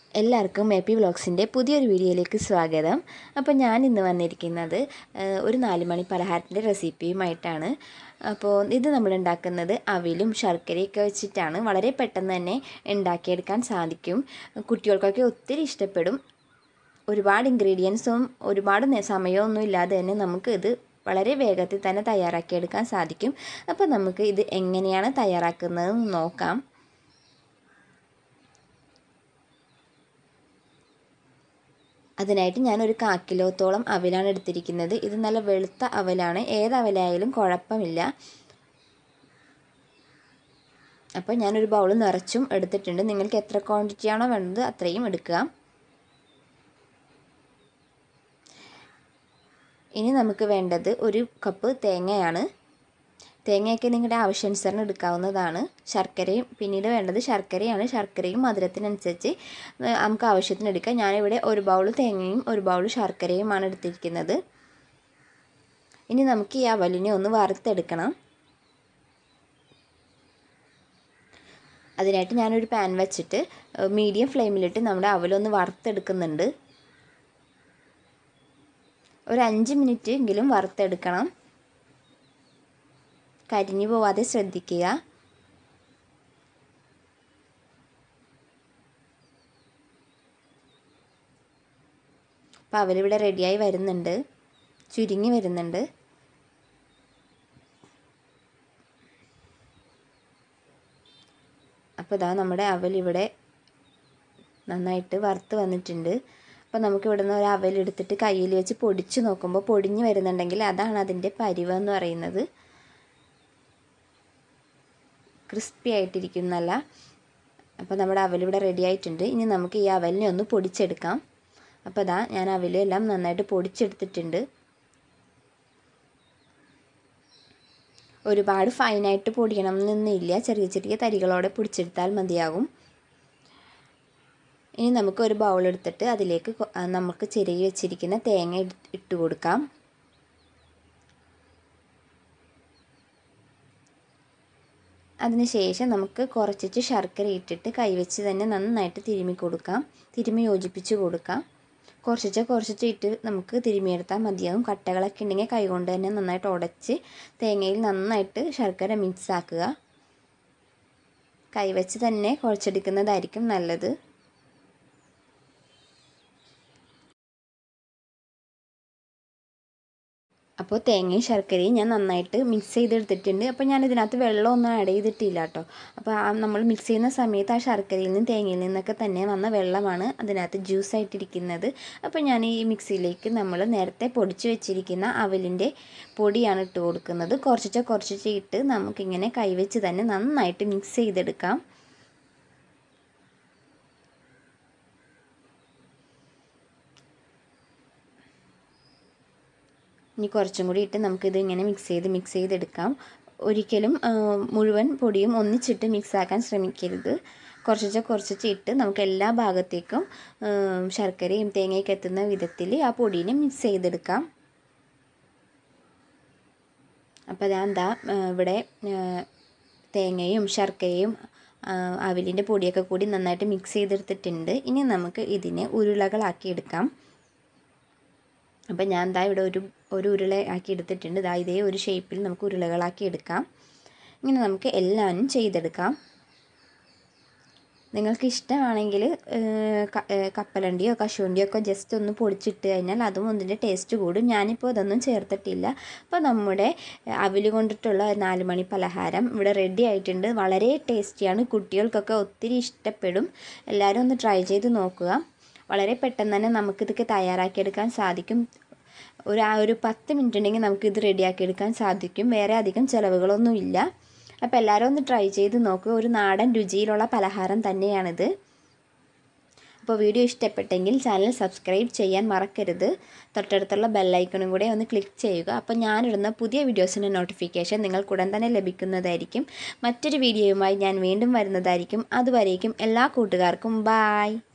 എല്ലാവർക്കും മേപ്പി വ്ളോഗ്സിൻ്റെ പുതിയൊരു വീഡിയോയിലേക്ക് സ്വാഗതം അപ്പോൾ ഞാൻ ഇന്ന് വന്നിരിക്കുന്നത് ഏഹ്, ഒരു നാല് മണി പലഹാരത്തിൻ്റെ റെസിപ്പിയുമായിട്ടാണ് അപ്പോൾ ഇത് നമ്മൾ ഉണ്ടാക്കുന്നത് അവിലും ശർക്കരയൊക്കെ വെച്ചിട്ടാണ് വളരെ പെട്ടെന്ന് തന്നെ ഉണ്ടാക്കിയെടുക്കാൻ സാധിക്കും കുട്ടികൾക്കൊക്കെ ഒത്തിരി ഇഷ്ടപ്പെടും ഒരുപാട് ഇൻഗ്രീഡിയൻസും ഒരുപാട് നേ- സമയമൊന്നും ഇല്ലാതെ തന്നെ നമുക്ക് ഇത് വളരെ വേഗത്തിൽ തന്നെ തയ്യാറാക്കിയെടുക്കാൻ സാധിക്കും അപ്പോൾ നമുക്ക് ഇത് എങ്ങനെയാണ് തയ്യാറാക്കുന്നതെന്ന് നോക്കാം അതിനായിട്ട് ഞാനൊരു കാ കിലോത്തോളം അവലാണ് എടുത്തിരിക്കുന്നത് ഇത് നല്ല വെളുത്ത അവലാണ് ഏത് അവലായാലും കുഴപ്പമില്ല അപ്പോൾ ഞാനൊരു ബൗൾ നിറച്ചും എടുത്തിട്ടുണ്ട് നിങ്ങൾക്ക് എത്ര ക്വാണ്ടിറ്റിയാണോ വേണ്ടത് അത്രയും എടുക്കുക ഇനി നമുക്ക് വേണ്ടത് ഒരു കപ്പ് തേങ്ങയാണ് തേങ്ങയൊക്കെ നിങ്ങളുടെ ആവശ്യാനുസരണം എടുക്കാവുന്നതാണ് ശർക്കരയും പിന്നീട് വേണ്ടത് ശർക്കരയാണ് ശർക്കരയും മധുരത്തിനനുസരിച്ച് ഏഹ് നമുക്ക് ആവശ്യത്തിന് എടുക്കാം ഞാനിവിടെ ഒരു ബൗൾ തേങ്ങയും ഒരു ബൗൾ ശർക്കരയുമാണ് എടുത്തിരിക്കുന്നത് ഇനി നമുക്ക് ഈ അവലിനെ ഒന്ന് വറുത്തെടുക്കണം അതിനായിട്ട് ഞാനൊരു പാൻ വെച്ചിട്ട് മീഡിയം ഫ്ലെയിമിലിട്ട് നമ്മുടെ അവലൊന്ന് വറുത്തെടുക്കുന്നുണ്ട് ഒരു അഞ്ച് മിനിറ്റ് എങ്കിലും വറുത്തെടുക്കണം കരിഞ്ഞു പോവാതെ ശ്രദ്ധിക്കുക അപ്പോൾ അവരിവിടെ റെഡിയായി വരുന്നുണ്ട് ചുരുങ്ങി വരുന്നുണ്ട് അപ്പോൾ ഇതാ നമ്മുടെ അവലിവിടെ നന്നായിട്ട് വറുത്ത് വന്നിട്ടുണ്ട് അപ്പോൾ നമുക്ക് ഇവിടെ നിന്ന് ഒരു അവലെടുത്തിട്ട് കയ്യിൽ വെച്ച് പൊടിച്ച് നോക്കുമ്പോൾ പൊടിഞ്ഞ് വരുന്നുണ്ടെങ്കിൽ അതാണ് അതിൻ്റെ പരിവ് എന്ന് പറയുന്നത് ക്രിസ്പി ആയിട്ടിരിക്കുന്നല്ല അപ്പോൾ നമ്മുടെ അവലിവിടെ റെഡി ആയിട്ടുണ്ട് ഇനി നമുക്ക് ഈ അവലിനെ ഒന്ന് പൊടിച്ചെടുക്കാം അപ്പോൾ അതാ ഞാൻ അവലെല്ലാം നന്നായിട്ട് പൊടിച്ചെടുത്തിട്ടുണ്ട് ഒരുപാട് ഫൈനായിട്ട് പൊടിയണം എന്നൊന്നുമില്ല ചെറിയ ചെറിയ തരികളോടെ പൊടിച്ചെടുത്താൽ മതിയാകും ഇനി നമുക്ക് ഒരു ബൗൾ എടുത്തിട്ട് അതിലേക്ക് കൊ- ആ, നമുക്ക് ചെരുകി വെച്ചിരിക്കുന്ന തേങ്ങ ഇട്ട് ഇട്ട് കൊടുക്കാം അതിനുശേഷം നമുക്ക് കുറച്ചിട്ട് ശർക്കര ഇട്ടിട്ട് കൈവച്ച് തന്നെ നന്നായിട്ട് തിരുമ്മി കൊടുക്കാം തിരുമ്മി യോജിപ്പിച്ച് കൊടുക്കാം കുറച്ചിട്ട് കുറച്ചിട്ട് ഇട്ട് നമുക്ക് തിരുമ്മിയെടുത്താൽ മതിയാകും കട്ടകളൊക്കെ ഉണ്ടെങ്കിൽ കൈകൊണ്ട് തന്നെ നന്നായിട്ട് ഉടച്ച് തേങ്ങയിൽ നന്നായിട്ട് ശർക്കര മിക്സ് ആക്കുക കൈവച്ച് തന്നെ കുഴച്ചെടുക്കുന്നതായിരിക്കും നല്ലത് അപ്പോൾ തേങ്ങയും ശർക്കരയും ഞാൻ നന്നായിട്ട് മിക്സ് ചെയ്തെടുത്തിട്ടുണ്ട് അപ്പോൾ ഞാൻ ഇതിനകത്ത് വെള്ളമൊന്നും ആഡ് ചെയ്തിട്ടില്ല കേട്ടോ അപ്പോൾ ആ നമ്മൾ മിക്സ് ചെയ്യുന്ന സമയത്ത് ആ ശർക്കരയിൽ നിന്നും തേങ്ങയിൽ നിന്നൊക്കെ തന്നെ വന്ന വെള്ളമാണ് അതിനകത്ത് ജ്യൂസ് ആയിട്ടിരിക്കുന്നത് അപ്പോൾ ഞാൻ ഈ മിക്സിയിലേക്ക് നമ്മൾ നേരത്തെ പൊടിച്ച് വെച്ചിരിക്കുന്ന അവലിൻ്റെ പൊടിയാണ് ഇട്ട് കൊടുക്കുന്നത് കുറച്ചിട്ട് കുറച്ചിട്ട് ഇട്ട് നമുക്കിങ്ങനെ കൈവച്ച് തന്നെ നന്നായിട്ട് മിക്സ് ചെയ്തെടുക്കാം ഇനി കുറച്ചും കൂടി ഇട്ട് നമുക്കിത് ഇങ്ങനെ മിക്സ് ചെയ്ത് മിക്സ് ചെയ്തെടുക്കാം ഒരിക്കലും ആ, മുഴുവൻ പൊടിയും ഒന്നിച്ചിട്ട് മിക്സ് ആക്കാൻ ശ്രമിക്കരുത് കുറച്ചിട്ട് കുറച്ചിട്ട് ഇട്ട് നമുക്ക് എല്ലാ ഭാഗത്തേക്കും ആ, ശർക്കരയും തേങ്ങയൊക്കെ എത്തുന്ന വിധത്തിൽ ആ പൊടീനെ മിക്സ് ചെയ്തെടുക്കാം അപ്പോൾ ഞാൻ എന്താ ഇവിടെ ആ, തേങ്ങയും ശർക്കരയും ആ, അവിലിൻ്റെ പൊടിയൊക്കെ കൂടി നന്നായിട്ട് മിക്സ് ചെയ്തെടുത്തിട്ടുണ്ട് ഇനി നമുക്ക് ഇതിനെ ഉരുളകളാക്കി എടുക്കാം അപ്പം ഞാൻ ദാ ഇവിടെ ഒരു ഒരു ഉരുള ആക്കി എടുത്തിട്ടുണ്ട് ദാ ഇതേ ഒരു ഷേപ്പിൽ നമുക്ക് ഉരുളകളാക്കി എടുക്കാം ഇങ്ങനെ നമുക്ക് എല്ലാനും ചെയ്തെടുക്കാം നിങ്ങൾക്ക് ഇഷ്ടമാണെങ്കിൽ കപ്പലണ്ടിയോ കശുവണ്ടിയോ ഒക്കെ ജസ്റ്റ് ഒന്ന് പൊടിച്ചിട്ട് കഴിഞ്ഞാൽ അതും ഒന്നിൻ്റെ ടേസ്റ്റ് കൂടും ഞാനിപ്പോൾ അതൊന്നും ചേർത്തിട്ടില്ല അപ്പോൾ നമ്മുടെ അവിൽ കൊണ്ടിട്ടുള്ള നാല് മണി പലഹാരം ഇവിടെ റെഡി ആയിട്ടുണ്ട് വളരെ ടേസ്റ്റിയാണ് കുട്ടികൾക്കൊക്കെ ഒത്തിരി ഇഷ്ടപ്പെടും എല്ലാവരും ഒന്ന് ട്രൈ ചെയ്ത് നോക്കുക വളരെ പെട്ടെന്ന് തന്നെ നമുക്കിതൊക്കെ തയ്യാറാക്കിയെടുക്കാൻ സാധിക്കും ഒരു ആ ഒരു പത്ത് മിനിറ്റ് ഉണ്ടെങ്കിൽ നമുക്കിത് റെഡിയാക്കിയെടുക്കാൻ സാധിക്കും വേറെ അധികം ചിലവുകളൊന്നും ഇല്ല അപ്പോൾ എല്ലാവരും ഒന്ന് ട്രൈ ചെയ്ത് നോക്കുക ഒരു നാടൻ രുചിയിലുള്ള പലഹാരം തന്നെയാണിത് അപ്പോൾ വീഡിയോ ഇഷ്ടപ്പെട്ടെങ്കിൽ ചാനൽ സബ്സ്ക്രൈബ് ചെയ്യാൻ മറക്കരുത് തൊട്ടടുത്തുള്ള ബെല്ലൈക്കണും കൂടെ ഒന്ന് ക്ലിക്ക് ചെയ്യുക അപ്പോൾ ഞാനിടുന്ന പുതിയ വീഡിയോസിൻ്റെ നോട്ടിഫിക്കേഷൻ നിങ്ങൾക്ക് ഉടൻ തന്നെ ലഭിക്കുന്നതായിരിക്കും മറ്റൊരു വീഡിയോയുമായി ഞാൻ വീണ്ടും വരുന്നതായിരിക്കും അതുവരേക്കും എല്ലാ കൂട്ടുകാർക്കും ബായ്